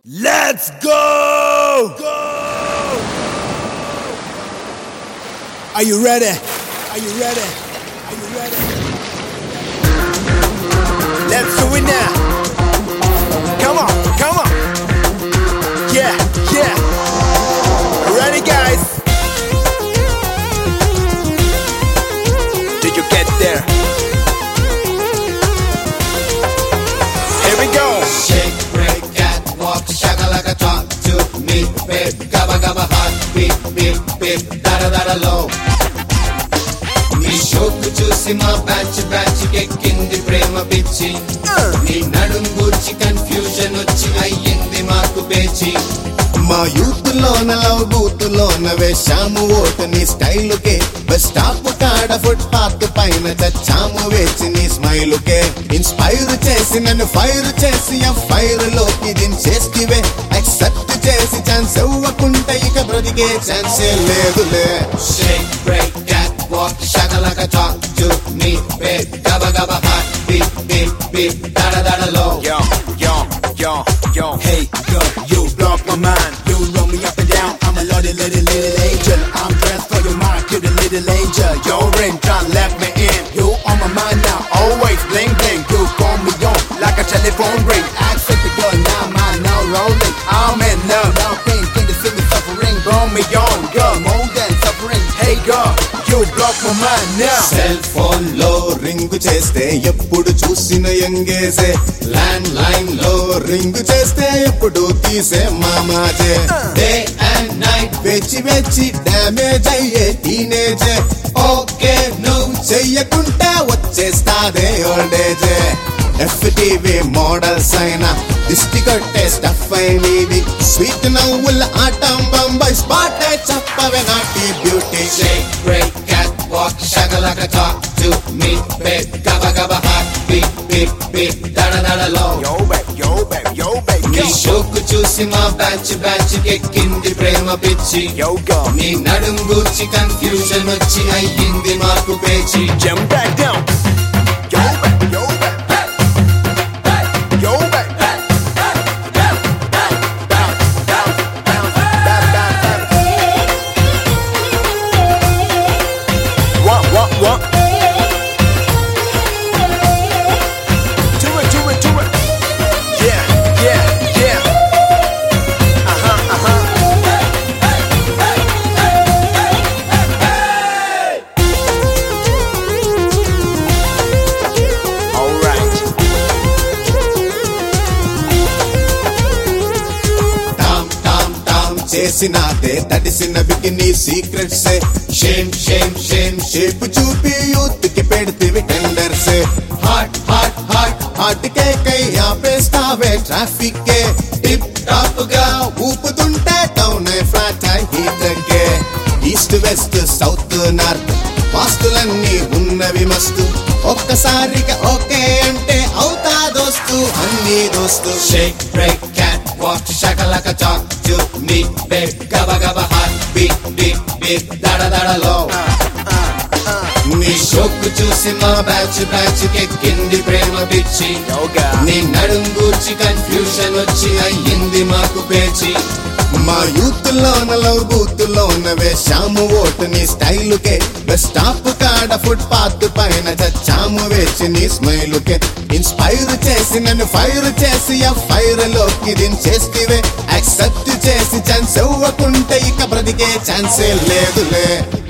Let's go! Are you ready? Are you ready? Are you ready? Let's do it now. Come on, come on. Yeah, yeah. Ready, guys? Did you get there? Here we go. Shake, break, catwalk, shakalaka, talk to me, babe. Gabba, gabba, hot, beat, beat, beat, dada, dada, low. నీ షోకు చూసి మా batch batch ఎక్కింది ప్రేమ పిచ్చి నీ నడుం గూర్చి confusion వచ్చి అయ్యింది మాకు పేచి మా యూత్ లోన లవ్ బూత్ లోన వేశాము ఓటు నీ స్టైల్ కే బస్ స్టాప్ కాడ ఫుట్ పాత్ పైన చచ్చాము వేచి నీ స్మైల్ కే ఇన్స్పైర్ చేసి నన్ను ఫైర్ చేసి ఆ ఫైర్ లోకి దించేస్తివే యాక్సెప్ట్ చేసి ఛాన్స్ ఇవ్వకుంటే ఇక బ్రతికే ఛాన్సే లేదులే షేక్ బ్రేక్ క్యాట్ వాక్ షకలక టాక్ టు మీ బేబ్ గబ గబ హాట్ బీట్ బీట్ బీట్ దడ దడ లో Yo, yo, yo, yo. Hey, yo, you block my mind. You roll me up and down. I'm a little, little, little angel. I'm dressed for your mind, you're the little angel. Your ring trying let me in. You on my mind now, always bling bling. You call me on like a telephone ring. Accept the girl now, mine now rolling. I'm in love, now pain, can you feel me suffering? Blow me on, girl, more than suffering. Hey, girl, you block my mind now. Cell phone లో ring చేస్తే ఎప్పుడు చూసిన ఎంగేజే landline లో ring చేస్తే ఎప్పుడు తీసే మామాజే డే అండ్ నైట్ వెచ్చి వెచ్చి డ్యామేజ్ అయ్యే టీనేజ్ ఓకే నువ్వు చెయ్యకుంటే వచ్చేస్తాదే ఓల్డేజే ఎఫ్టీవీ మోడల్స్ అయినా దిష్టి కొట్టే స్టఫ్ అయినది స్వీట్ నవ్వుల ఆటం బొంబాయి స్పాట్ చెప్పవే నాటి beauty shake break catwalk షగలక టాక్ టు మీ బేబ్ గబ గబ హాట్ బీట్ బీట్ బీట్ దడ దడ లో Yo, baby, yo, baby, yo, baby, నీ go. షోకు చూసి మా బ్యాచ్ బ్యాచ్ ఎక్కింది ప్రేమ పిచ్చి Yo, go. నీ నడుం గూర్చి కన్ఫ్యూజన్ వచ్చి అయ్యింది మాకు పేచి Jump back down. Yo, baby, yo, baby. Yo, baby. What, what, what? Do it, do it, do it. Yeah, yeah, yeah. Uh-huh, uh-huh. All right. Tom tom tom చేసినాదే తడిసిన bikini secrets shame shame shame shape చూపి youth కి పెడితివి tenders hot hot hot hot కే కై ఆపేస్తావే traffic కే tip top గా ఊపుతుంటే టౌన్ ఫ్లాట్ హీట్ కే ఈస్ట్ వెస్ట్ సౌత్ నార్త్ వాస్తులన్నీ ఉన్నవి మస్తు ఒక్కసారిగా ఓకే అంటే అవుతా దోస్తు అన్ని దోస్తు షేక్ బ్రేక్ క్యాట్ వాక్ షకలక టాక్ టు మీ బేబ్ గబ గబ హాట్ బీట్ బీట్ బీట్ దడ దడ లో నీ షోకు చూసి మా బ్యాచ్ బ్యాచ్ ఎక్కింది ప్రేమ పిచ్చి Yoga. నీ నడుం గూర్చి కన్ఫ్యూషన్ వచ్చి అయ్యింది మాకు పేచి మా యూత్ లోన లవ్ బూత్ లోన వేశాము ఓటు నీ స్టైల్ కే బస్ స్టాప్ కాడ ఫుట్ పాత్ పైన చచ్చాము వేచి నీ స్మైల్ కే ఇన్స్పైర్ చేసి నన్ను ఫైర్ చేసి ఆ ఫైర్ లోకి దించేస్తివే యాక్సెప్ట్ చేసి ఛాన్స్ ఇవ్వకుంటే ఇక బ్రతికే ఛాన్సే లేదులే